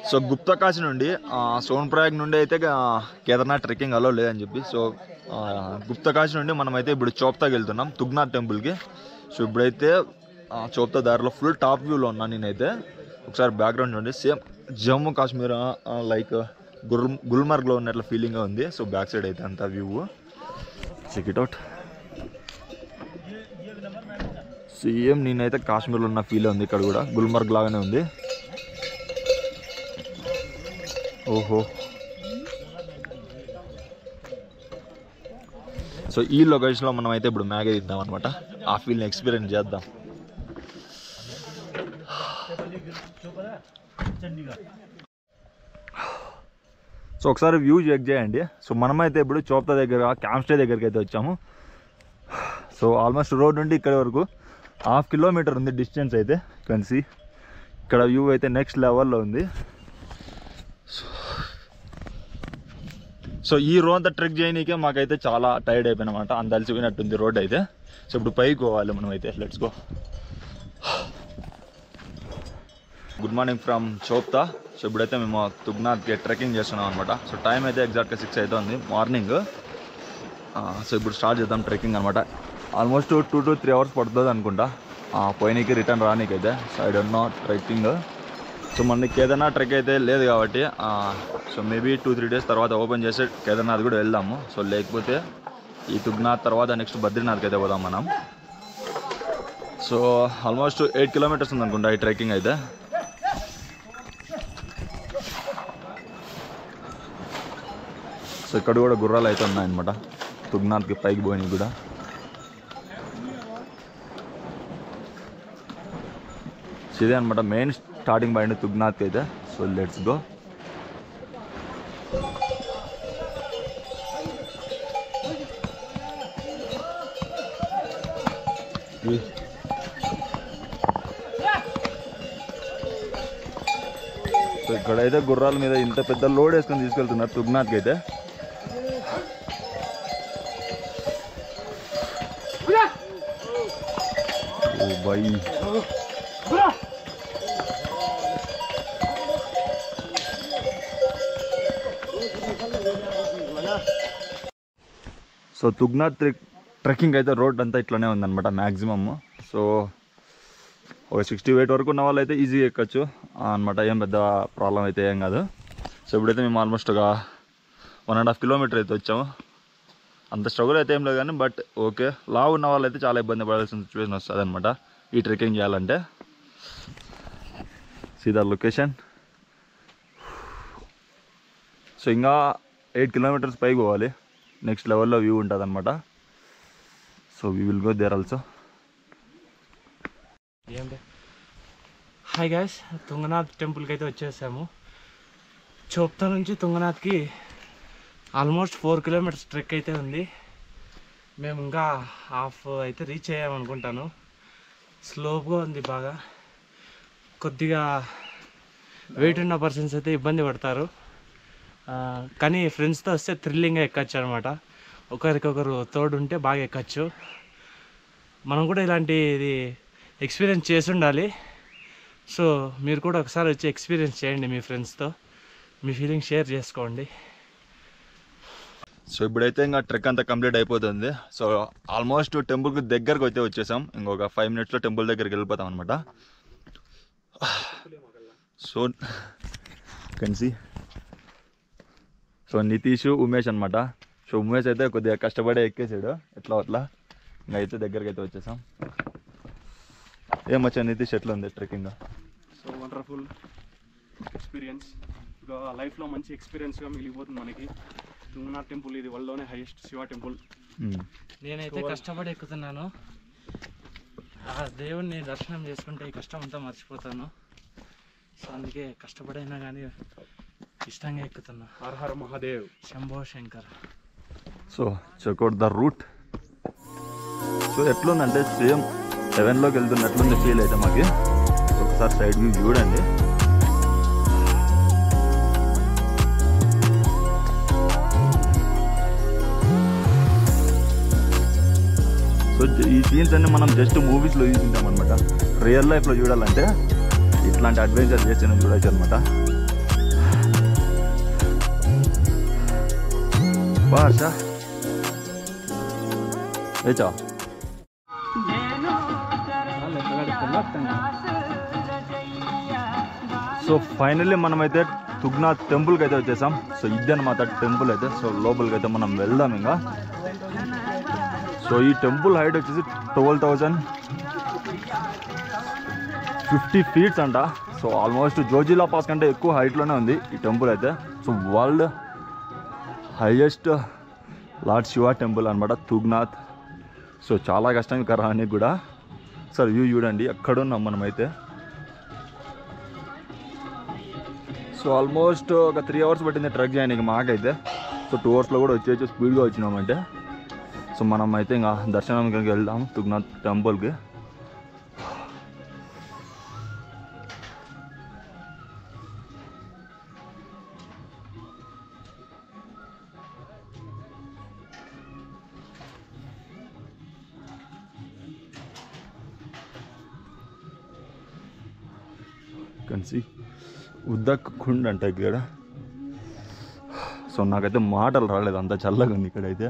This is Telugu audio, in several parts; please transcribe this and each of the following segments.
సో గుప్తకాశి నుండి ఆ, సోన్ప్రయాగ్ నుండి అయితే ఆ, కేదార్నాథ్ ట్రెక్కింగ్ అలో లేదని చెప్పి సో ఆ, గుప్తకాశి నుండి మనమైతే ఇప్పుడు చోప్తాకి వెళ్తున్నాం తుగ్నాథ్ టెంపుల్కి సో ఇప్పుడైతే ఆ, చోప్తా దారిలో ఫుల్ టాప్ వ్యూలో ఉన్నాను నేనైతే ఒకసారి బ్యాక్గ్రౌండ్ చూడండి సేమ్ జమ్మూ కాశ్మీర్ లైక్ గుల్ గుల్మర్గ్లో ఉన్నట్ల ఫీలింగ్గా ఉంది సో బ్యాక్ సైడ్ అయితే అంత view check it out same నేనైతే కాశ్మీర్లో ఉన్న ఫీల్ ఉంది ఇక్కడ కూడా గుల్మర్గ్ లాగానే ఉంది ఓహో సో ఈ లొకేషన్లో మనం అయితే ఇప్పుడు మ్యాగీ ఇద్దాం అనమాట ఆ ఫీల్ని ఎక్స్పీరియన్స్ చేద్దాం సో ఒకసారి వ్యూ చెక్ చేయండి సో మనమైతే ఇప్పుడు చోప్తా దగ్గర క్యాంప్ స్టే దగ్గరికి అయితే వచ్చాము సో ఆల్మోస్ట్ రోడ్ నుండి ఇక్కడ వరకు హాఫ్ కిలోమీటర్ ఉంది డిస్టెన్స్ అయితే కన్సి ఇక్కడ వ్యూ అయితే నెక్స్ట్ లెవెల్లో ఉంది సో ఈ రోడ్ అంతా ట్రెక్ చేయనీకే మాకైతే చాలా టైర్డ్ అయిపోయినమాట అంత అలసిపోయినట్టుంది రోడ్ అయితే సో ఇప్పుడు పైకి పోవాలి మనం అయితే let's go good morning from Chopta so ఇప్పుడైతే మేము తుగ్నాథ్కి ట్రెక్కింగ్ చేస్తున్నాం అనమాట సో టైం అయితే ఎగ్జాక్ట్గా సిక్స్ అవుతుంది మార్నింగ్ సో ఇప్పుడు స్టార్ట్ చేద్దాం ట్రెక్కింగ్ అనమాట almost two to three hours పడుతుంది అనుకుంటా ఆ, పోయినకి రిటర్న్ రానికైతే so I don't know trekking so మనకి కేదార్నాథ్ ట్రెక్ అయితే లేదు కాబట్టి ఆ, so maybe two three days తర్వాత ఓపెన్ చేసి కేదార్నాథ్ కూడా వెళ్దాము సో లేకపోతే ఈ తుగ్నాథ్ తర్వాత నెక్స్ట్ బద్రీనాథ్కి అయితే పోదాం మనం సో ఆల్మోస్ట్ ఎయిట్ కిలోమీటర్స్ ఉంది అనుకుంటా ఈ ట్రెక్కింగ్ అయితే సో ఇక్కడ కూడా గుర్రాలు అయితే ఉన్నాయన్నమాట తుగ్నాథ్కి పైకి పోయినవి కూడా సో ఇదే అనమాట మెయిన్ స్టార్టింగ్ పాయింట్ తుగ్నాథ్కి అయితే సో లెట్స్ గో సో ఇక్కడైతే గుర్రాల మీద ఇంత పెద్ద లోడ్ వేసుకొని తీసుకెళ్తున్నారు తుగ్నాథ్కి అయితే ఓ bye so Tungnath trek trekking అయితే రోడ్ అంతా ఇట్లానే ఉందన్నమాట మ్యాక్సిమమ్ సో ఒక సిక్స్టీ ఎయిట్ వరకు ఉన్న వాళ్ళు అయితే ఈజీగా ఎక్కచ్చు అనమాట ఏం పెద్ద ప్రాబ్లం అయితే ఏం కాదు సో ఇప్పుడైతే మేము ఆల్మోస్ట్ ఒక వన్ అండ్ హాఫ్ కిలోమీటర్ అయితే వచ్చాము అంత స్ట్రగుల్ అయితే ఏం లేదు కానీ బట్ ఓకే లావు ఉన్న వాళ్ళు అయితే చాలా ఇబ్బంది పడాల్సిన సిచ్యువేషన్ వస్తుంది అనమాట ఈ ట్రెక్కింగ్ చేయాలంటే సీదా లొకేషన్ సో ఇంకా ఎయిట్ కిలోమీటర్స్ పైకి పోవాలి నెక్స్ట్ లెవెల్లో వ్యూ ఉంటుంది అనమాట so we will go there also ఏం హాయ్ గాయస్ తుంగనాథ్ టెంపుల్కి అయితే వచ్చేసాము చోప్తా నుంచి తుంగనాథ్కి ఆల్మోస్ట్ ఫోర్ కిలోమీటర్స్ ట్రెక్ అయితే ఉంది మేము ఇంకా హాఫ్ అయితే రీచ్ అయ్యామనుకుంటాను స్లోప్గా ఉంది బాగా కొద్దిగా వెయిట్ ఉన్న పర్సన్స్ అయితే ఇబ్బంది పడతారు ఆ, కానీ ఫ్రెండ్స్తో వస్తే థ్రిల్లింగ్గా ఎక్కచ్చు అనమాట ఒకరికొకరు తోడు ఉంటే బాగా ఎక్కచ్చు మనం కూడా ఇలాంటిది ఎక్స్పీరియన్స్ చేసి ఉండాలి సో మీరు కూడా ఒకసారి వచ్చి ఎక్స్పీరియన్స్ చేయండి మీ ఫ్రెండ్స్తో మీ ఫీలింగ్ షేర్ చేసుకోండి సో ఇప్పుడైతే ఇంకా ట్రెక్ అంతా కంప్లీట్ అయిపోతుంది సో ఆల్మోస్ట్ టెంపుల్కి దగ్గరకు అయితే వచ్చేసాం ఇంకొక ఫైవ్ మినిట్స్లో టెంపుల్ దగ్గరికి వెళ్ళిపోతాం అనమాట సో కన్సి సో నితీష్ ఉమేష్ అనమాట సో ఉమేష్ అయితే కొద్దిగా కష్టపడి ఎక్కేసాడు ఎట్లా అట్లా ఇంకా అయితే దగ్గరికి అయితే వచ్చేసాం ఏమొచ్చా నితీష్ ఎట్లా ఉంది ట్రెక్కింగ్ సో వండర్ఫుల్ ఎక్స్పీరియన్స్ ఇక లైఫ్లో మంచి ఎక్స్పీరియన్స్గా మిగిలిపోతుంది మనకి తుంగనాథ్ టెంపుల్ ఇది వరల్డ్లోనే హైయెస్ట్ శివ టెంపుల్ నేనైతే కష్టపడి ఎక్కుతున్నాను ఆ దేవుణ్ణి దర్శనం చేసుకుంటే ఈ కష్టం అంతా మర్చిపోతాను సో అందుకే కష్టపడైనా కానీ ఇష్టంగా ఎక్కుతున్నా Har Har Mahadev Shambho Shankar so check out the route so ఎట్లుందంటే సేమ్ సెవెన్లోకి వెళ్తున్నట్లుంది ఫీల్ అయితే మాకు ఒకసారి సైడ్ వ్యూ చూడండి సో జ- ఈ సీన్స్ అన్ని మనం జస్ట్ మూవీస్లో చూసింటాం అనమాట రియల్ లైఫ్లో చూడాలంటే ఇట్లాంటి అడ్వెంచర్ చేసిన చూడొచ్చు అనమాట బా హర్ష ఏచా సో ఫైనల్లీ మనమైతే తుగ్నాథ్ టెంపుల్కి అయితే వచ్చేసాం సో ఇది అనమాట టెంపుల్ అయితే సో లోపలికి అయితే మనం వెళ్దాం ఇంకా సో ఈ టెంపుల్ హైట్ వచ్చేసి ట్వెల్వ్ థౌజండ్ ఫిఫ్టీ ఫీట్స్ అంట సో ఆల్మోస్ట్ జోజిలా పాస్ కంటే ఎక్కువ హైట్లోనే ఉంది ఈ టెంపుల్ అయితే so world highest lord Shiva temple అనమాట తుగ్నాథ్ సో చాలా కష్టం ఇక్కడ రానికి కూడా సార్ వ్యూ చూడండి ఎక్కడున్నాం మనమైతే సో ఆల్మోస్ట్ ఒక త్రీ అవర్స్ పట్టింది ట్రెక్ చేయడానికి మాకైతే సో టూ అవర్స్లో కూడా వచ్చేసి స్పీడ్గా వచ్చినామంటే సో మనం అయితే ఇంకా దర్శనానికి వెళ్దాం తుగ్నాథ్ టెంపుల్కి కన్సి ఉద్దక్ కుండ్ అంట ఇక్కడ సో నాకైతే మాటలు రాలేదు అంత చల్లగా ఉంది ఇక్కడైతే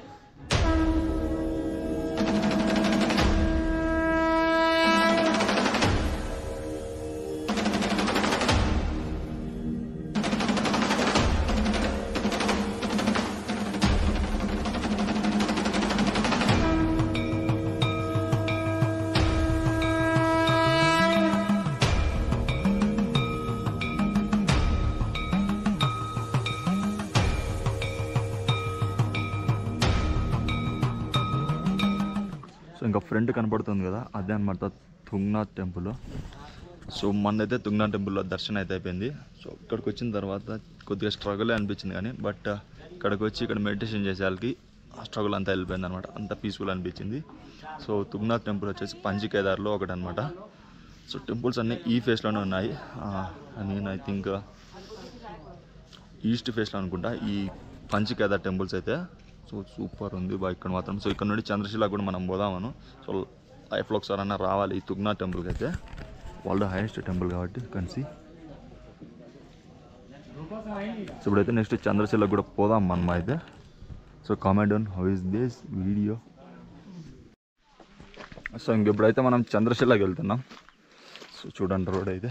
సో ఇంకా ఫ్రంట్ కనపడుతుంది కదా అదే అనమాట తుంగ్నాథ్ టెంపుల్ సో మనదైతే తుంగ్నాథ్ టెంపుల్లో దర్శనం అయితే అయిపోయింది సో ఇక్కడికి వచ్చిన తర్వాత కొద్దిగా స్ట్రగుల్ అనిపించింది కానీ బట్ ఇక్కడికి వచ్చి ఇక్కడ మెడిటేషన్ చేసే వాళ్ళకి ఆ స్ట్రగుల్ అంతా వెళ్ళిపోయింది అనమాట అంత పీస్ఫుల్ అనిపించింది సో తుంగ్నాథ్ టెంపుల్ వచ్చేసి పంచికేదార్లో ఒకటి అనమాట సో టెంపుల్స్ అన్నీ ఈ ఫేస్లోనే ఉన్నాయి నేను ఐ థింక్ ఈస్ట్ ఫేస్లో అనుకుంటా ఈ పంచకేదార్ టెంపుల్స్ అయితే సో సూపర్ ఉంది బా ఇక్కడ మాత్రం సో ఇక్కడ నుండి చంద్రశిల కూడా మనం పోదామను సో లైఫ్లో ఒకసారి అన్న రావాలి ఈ తుగ్నాథ్ టెంపుల్కి అయితే వరల్డ్ హైయెస్ట్ టెంపుల్ కాబట్టి కన్సి సో ఇప్పుడైతే నెక్స్ట్ చంద్రశిల కూడా పోదాం మనం అయితే so comment on how is this video so ఇంక ఇప్పుడైతే మనం చంద్రశిలకి వెళ్తున్నాం సో చూడండి రోడ్ అయితే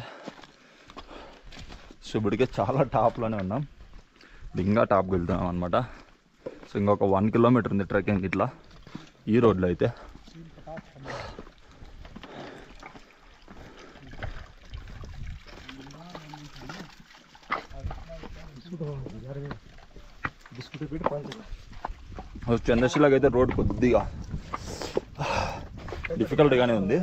సో ఇప్పటికే చాలా టాప్లోనే ఉన్నాం ఇంకా టాప్కి వెళ్తున్నాం అనమాట సో ఇంకొక వన్ కిలోమీటర్ ఉంది ట్రెక్కింగ్ ఇట్లా ఈ రోడ్లో అయితే చంద్రశిలాకి అయితే రోడ్ కొద్దిగా డిఫికల్ట్గానే ఉంది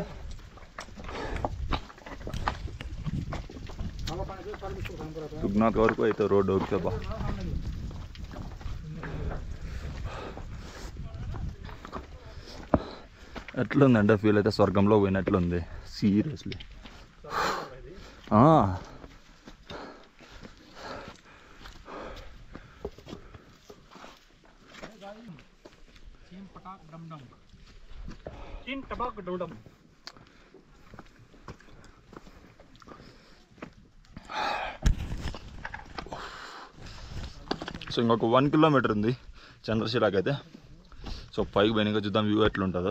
తుగ్నాథ్ వరకు అయితే రోడ్ ఓకే బా ఎట్లుందంటే ఫీల్ అయితే స్వర్గంలో పోయినట్లుంది సీరియస్లీ तीन टबाक डोडम సో ఇంకొక వన్ కిలోమీటర్ ఉంది చంద్రశిలాకి అయితే సో పైకి పోయినాక చూద్దాం వ్యూ ఎట్లుంటుందో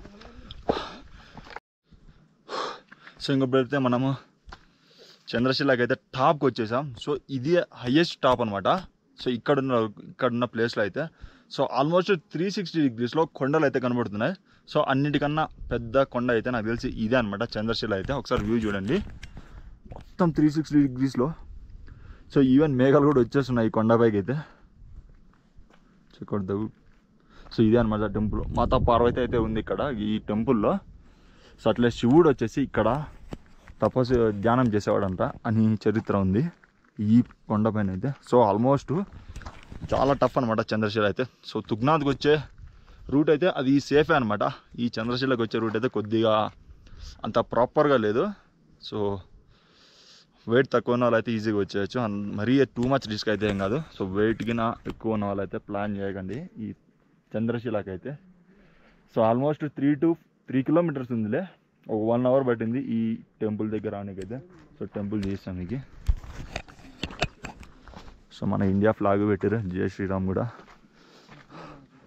సో ఇంకొకటి మనము చంద్రశిలాకి అయితే టాప్కి వచ్చేసాం సో ఇది హయ్యెస్ట్ టాప్ అనమాట సో ఇక్కడున్న ఇక్కడున్న ప్లేస్లో అయితే సో ఆల్మోస్ట్ త్రీ సిక్స్టీ డిగ్రీస్లో కొండలు అయితే కనబడుతున్నాయి సో అన్నిటికన్నా పెద్ద కొండ అయితే నాకు తెలిసి ఇదే అనమాట చంద్రశిల అయితే ఒకసారి వ్యూ చూడండి మొత్తం త్రీ సిక్స్టీ డిగ్రీస్లో సో ఈవెన్ మేఘాలు కూడా వచ్చేస్తున్నాయి ఈ కొండపైకి అయితే చెక్కొడదావు సో ఇదే అనమాట టెంపుల్ మాతా పార్వతి అయితే ఉంది ఇక్కడ ఈ టెంపుల్లో సో అట్లే శివుడు వచ్చేసి ఇక్కడ తపస్సు ధ్యానం చేసేవాడంట అని చరిత్ర ఉంది ఈ కొండపైన అయితే సో ఆల్మోస్ట్ చాలా టఫ్ అనమాట చంద్రశిల అయితే సో తుగ్నాథ్కి వచ్చే రూట్ అయితే అది సేఫే అనమాట ఈ చంద్రశిలకు వచ్చే రూట్ అయితే కొద్దిగా అంత ప్రాపర్గా లేదు సో వెయిట్ తక్కువ ఉన్న వాళ్ళైతే ఈజీగా వచ్చేయచ్చు అన్- మరీ టూ మచ్ రిస్క్ అయితే ఏం కాదు సో వెయిట్ గిన ఎక్కువ ఉన్న వాళ్ళైతే ప్లాన్ చేయకండి ఈ చంద్రశిలాకి అయితే so almost three to three kilometres ఉందిలే ఒక వన్ అవర్ పట్టింది ఈ టెంపుల్ దగ్గర రానికైతే సో టెంపుల్ చేస్తాం మీకు సో మన ఇండియా ఫ్లాగ్ పెట్టారు జై శ్రీరామ్ కూడా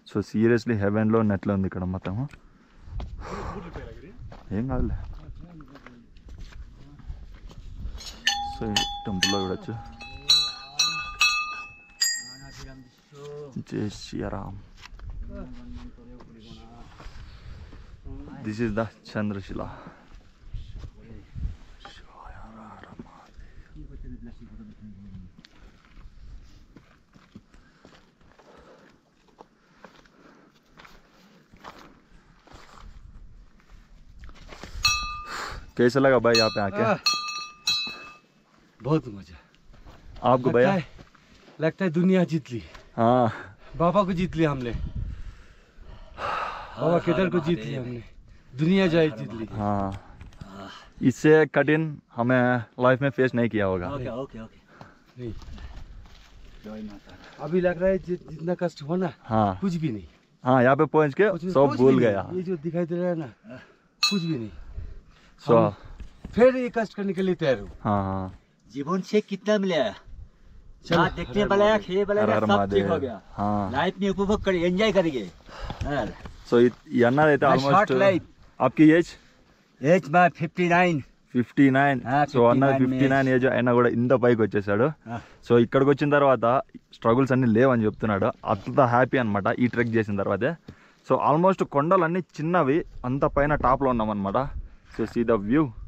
సో సీరియస్లీ హెవెన్లో ఉన్నట్లే ఉంది ఇక్కడ మొత్తం ఏం కాదులే సో టెంపుల్లో చూడొచ్చు జై Shriram this is the Chandrashila कैसा लगा भाई यहाँ पे आके बहुत मजा आपको लगता भैया है लगता है दुनिया जीत ली हाँ बाबा को जीत लिया हमने बाबा केदार को जीत लिया हमने दुनिया जाए जीत ली हाँ इससे कठिन हमें लाइफ में फेस नहीं किया होगा ओके ओके ओके नहीं जय माता अभी लग रहा है जि- जितना कष्ट हो ना हाँ कुछ भी नहीं हाँ यहाँ पे पहुँच के कुछ भी- सब कुछ भी भूल नहीं। गया ये जो दिखाई दे रहा है ना कुछ भी नहीं सो हम फिर ये कष्ट करने के लिए तैयार हूँ हाँ हाँ जीवन से कितना मिला चलो, ना देखने हर वाला हर खेल वाला हर हर सब ठीक हो महादेव गया हाँ लाइफ में उपभोग कर एंजॉय करेंगे సో ఈ అన్నది అయితే My ఆల్మోస్ట్ short life. आपकी age age my 59 fifty nine Ah, so అన్న 59 ఫిఫ్టీ నైన్ ఏజ్ అయినా కూడా ఇంత పైకి వచ్చేసాడు Ah. సో ఇక్కడికి వచ్చిన తర్వాత స్ట్రగుల్స్ అన్ని లేవని చెప్తున్నాడు అంత హ్యాపీ అనమాట ఈ ట్రెక్ చేసిన తర్వాతే సో ఆల్మోస్ట్ కొండలన్నీ చిన్నవి అంత పైన టాప్లో ఉన్నామన్నమాట సో సీ ద వ్యూ